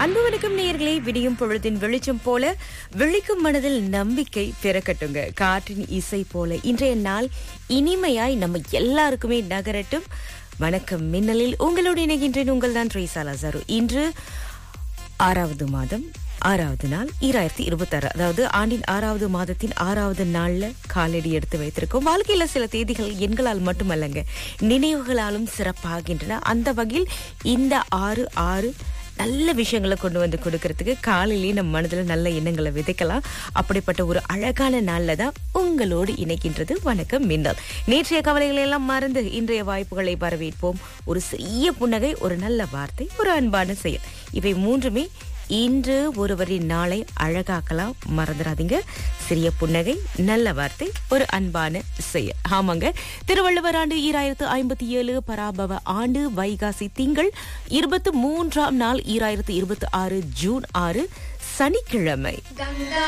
அன்பு வணக்கம் நேயர்களே விடியும் பொழுதின் வெளிச்சம் போல விழிக்கும் மனதில் நம்பிக்கை பிறக்கட்டுங்க காற்றின் இசை போல இன்றைய நாள் இனிமையாய் நம்ம எல்லாருக்குமே நகரட்டும் வணக்கம் மின்னலில் உங்களோடு இணைகின்றேன் உங்கள் தான் ட்ரீசா லசாரு இன்று ஆறாவது மாதம் ஆறாவது நாள் ஈராயிரத்தி இருபத்தாறு அதாவது ஆண்டின் ஆறாவது மாதத்தின் ஆறாவது நாள்ல காலடி எடுத்து வைத்திருக்கோம் வாழ்க்கையில சில தேதிகள் எண்களால் மட்டுமல்லங்க நினைவுகளாலும் சிறப்பாகின்றன அந்த வகையில் இந்த ஆறு ஆறு நல்ல விஷயங்களை கொண்டு வந்து கொடுக்கறதுக்கு காலையிலேயே நம்ம மனதில் நல்ல எண்ணங்களை விதைக்கலாம் அப்படிப்பட்ட ஒரு அழகான நாள்ல தான் உங்களோடு இணைக்கின்றது வணக்கம் மின்னல் நேற்றைய கவலைகளை எல்லாம் மறந்து இன்றைய வாய்ப்புகளை வரவேற்போம் ஒரு சிறிய புன்னகை ஒரு நல்ல வார்த்தை ஒரு அன்பான செயல் இவை மூன்றுமே இன்று ஒருவரின் நாளை அழகாக்கலாம் மறந்துடாதீங்க சிறிய புன்னகை நல்ல வார்த்தை ஒரு அன்பான செயல் ஆமாங்க திருவள்ளுவர் ஆண்டு ஈராயிரத்து ஐம்பத்தி ஏழு பராபவ ஆண்டு வைகாசி திங்கள் இருபத்தி மூன்றாம் நாள் ஈராயிரத்து இருபத்தி ஆறு ஜூன் ஆறு சனிக்கிழமை